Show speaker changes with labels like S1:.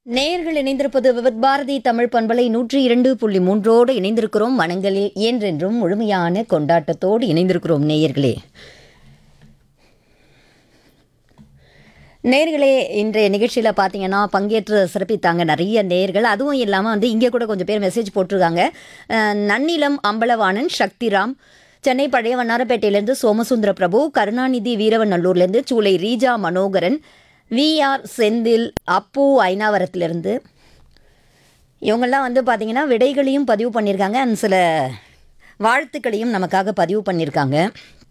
S1: நேயர்கள் இணைந்திருப்பது விவித் பாரதி தமிழ் பண்பலை நூற்றி இரண்டு புள்ளி மூன்றோடு இணைந்திருக்கிறோம் மனங்களில் என்றென்றும் முழுமையான கொண்டாட்டத்தோடு இணைந்திருக்கிறோம் நேயர்களே நேர்களே இன்றைய நிகழ்ச்சியில் பார்த்தீங்கன்னா பங்கேற்று சிறப்பித்தாங்க நிறைய நேர்கள் அதுவும் இல்லாமல் வந்து இங்கே கூட கொஞ்சம் பேர் மெசேஜ் போட்டிருக்காங்க அஹ், நன்னிலம் அம்பலவாணன் சக்திராம் சென்னை பழைய வண்ணாரப்பேட்டையிலேருந்து சோமசுந்தர பிரபு கருணாநிதி வீரவநல்லூர்லேருந்து சூளை ரீஜா மனோகரன் விஆர் செந்தில் அப்பு ஐனாவரத்துலேருந்து இவங்கெல்லாம் வந்து பார்த்தீங்கன்னா விடைகளையும் பதிவு பண்ணியிருக்காங்க and சில வாழ்த்துக்களையும் நமக்காக பதிவு பண்ணியிருக்காங்க